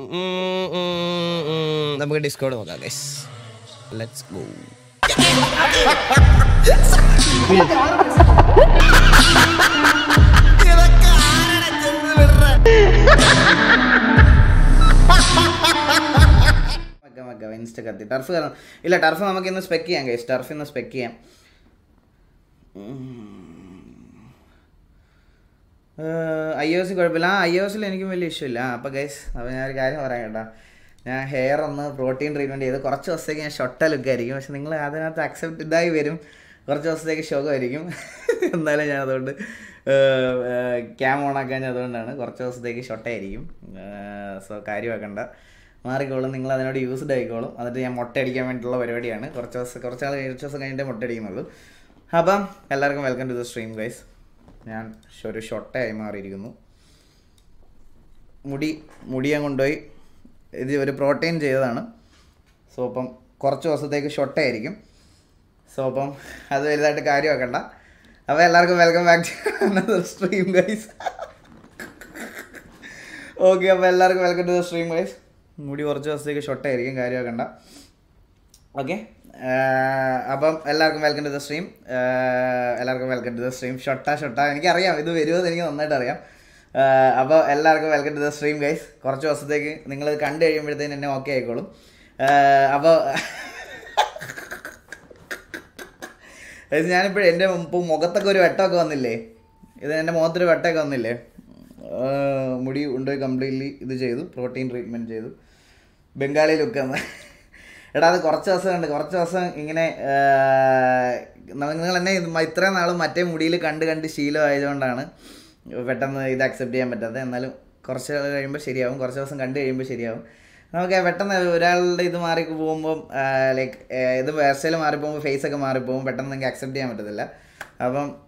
ഉം, ഉം, ഉം. നമുക്ക് ഡിസ്കൗണ്ട് നോക്കാം ഗൈസ് ലെറ്റ്സ് ഗോ മക്ക മക്ക ഇൻസ്റ്റ കത്തി ടർഫ് കാരണം ഇല്ല ടർഫ് നമുക്ക് ഇന്ന് സ്പെക്ക് ചെയ്യാം ഗൈസ് ടർഫ് ഇന്ന് സ്പെക്ക് ചെയ്യാം ഐ ഒ സി കുഴപ്പമില്ല ആ ഐ ഒ സിൽ എനിക്കും വലിയ ഇഷ്യൂ ഇല്ല അപ്പോൾ ഗൈസ് അപ്പോൾ ഞാനൊരു കാര്യം പറയാം കേട്ടോ ഞാൻ ഹെയർ ഒന്ന് പ്രോട്ടീൻ ട്രീറ്റ്മെൻറ്റ് ചെയ്ത് കുറച്ച് ദിവസത്തേക്ക് ഞാൻ ഷൊട്ട ലുക്കായിരിക്കും പക്ഷെ നിങ്ങൾ അതിനകത്ത് അക്സെപ്റ്റ് ഇതായി വരും കുറച്ച് ദിവസത്തേക്ക് ശോകമായിരിക്കും എന്നാലും ഞാൻ അതുകൊണ്ട് ക്യാം ഓൺ ആക്കാൻ അതുകൊണ്ടാണ് കുറച്ച് ദിവസത്തേക്ക് ഷൊട്ടയായിരിക്കും സോ കാര്യമാക്കണ്ട മാറിക്കോളും നിങ്ങൾ അതിനോട് യൂസ്ഡ് ആയിക്കോളും എന്നിട്ട് ഞാൻ മുട്ട അടിക്കാൻ വേണ്ടിയിട്ടുള്ള പരിപാടിയാണ് കുറച്ച് ദിവസം കുറച്ച് നാൾ കുറച്ച് ദിവസം കഴിഞ്ഞിട്ടേ മുട്ട അടിക്കുന്നുള്ളൂ അപ്പം എല്ലാവർക്കും welcome to the stream guys ഞാൻ ഒരു ഷൊട്ടയായി മാറിയിരിക്കുന്നു മുടി മുടി ഞാൻ കൊണ്ടുപോയി ഇത് ഒരു പ്രോട്ടീൻ ചെയ്തതാണ് സോ അപ്പം കുറച്ച് ദിവസത്തേക്ക് ഷൊട്ടയായിരിക്കും സോ അപ്പം അത് വലുതായിട്ട് കാര്യമാക്കണ്ട അപ്പോൾ എല്ലാവർക്കും welcome back to stream guys okay അപ്പോൾ എല്ലാവർക്കും welcome to the stream guys മുടി കുറച്ച് ദിവസത്തേക്ക് ഷൊട്ടായിരിക്കും കാര്യമാക്കണ്ട ഓക്കെ അപ്പം എല്ലാവർക്കും വെൽക്കം ടു ദ സ്ട്രീം എല്ലാവർക്കും welcome to the stream short short എനിക്കറിയാം ഇത് വരുമെന്ന് എനിക്ക് നന്നായിട്ട് അറിയാം അപ്പോൾ എല്ലാവർക്കും welcome to the stream guys കുറച്ച് ദിവസത്തേക്ക് നിങ്ങൾ കണ്ടു കഴിയുമ്പോഴത്തേന് എന്നെ ഓക്കെ ആയിക്കോളും അപ്പോൾ ഞാനിപ്പോഴും എൻ്റെ ഇപ്പോൾ മുഖത്തൊക്കെ ഒരു വെട്ടമൊക്കെ വന്നില്ലേ ഇത് എൻ്റെ മുഖത്തൊരു വെട്ടമൊക്കെ വന്നില്ലേ ആ, മുടി കൊണ്ടുപോയി കംപ്ലീറ്റ്ലി ഇത് ചെയ്തു പ്രോട്ടീൻ ട്രീറ്റ്മെൻറ്റ് ചെയ്തു ബംഗാളി ലുക്ക് എന്ന് എടാ അത് കുറച്ച് ദിവസം ഉണ്ട് കുറച്ച് ദിവസം ഇങ്ങനെ നിങ്ങൾ എന്നെ ഇത് മ- ഇത്രയും നാളും മറ്റേ മുടിയിൽ കണ്ട് കണ്ട് ശീലമായതുകൊണ്ടാണ് പെട്ടെന്ന് ഇത് അക്സെപ്റ്റ് ചെയ്യാൻ പറ്റാത്തത് എന്നാലും കുറച്ച് നാൾ കഴിയുമ്പോൾ ശരിയാവും കുറച്ച് ദിവസം കണ്ട് കഴിയുമ്പോൾ ശരിയാവും നമുക്ക് പെട്ടെന്ന് ഒരാളുടെ ഇത് മാറി പോകുമ്പം ലൈക്ക് ഇത് ഹെയർ സ്റ്റൈൽ മാറിപ്പോകുമ്പോൾ ഫേസ് ഒക്കെ മാറിപ്പോകും പെട്ടെന്ന് നിങ്ങൾക്ക് അക്സെപ്റ്റ് ചെയ്യാൻ പറ്റത്തില്ല അപ്പം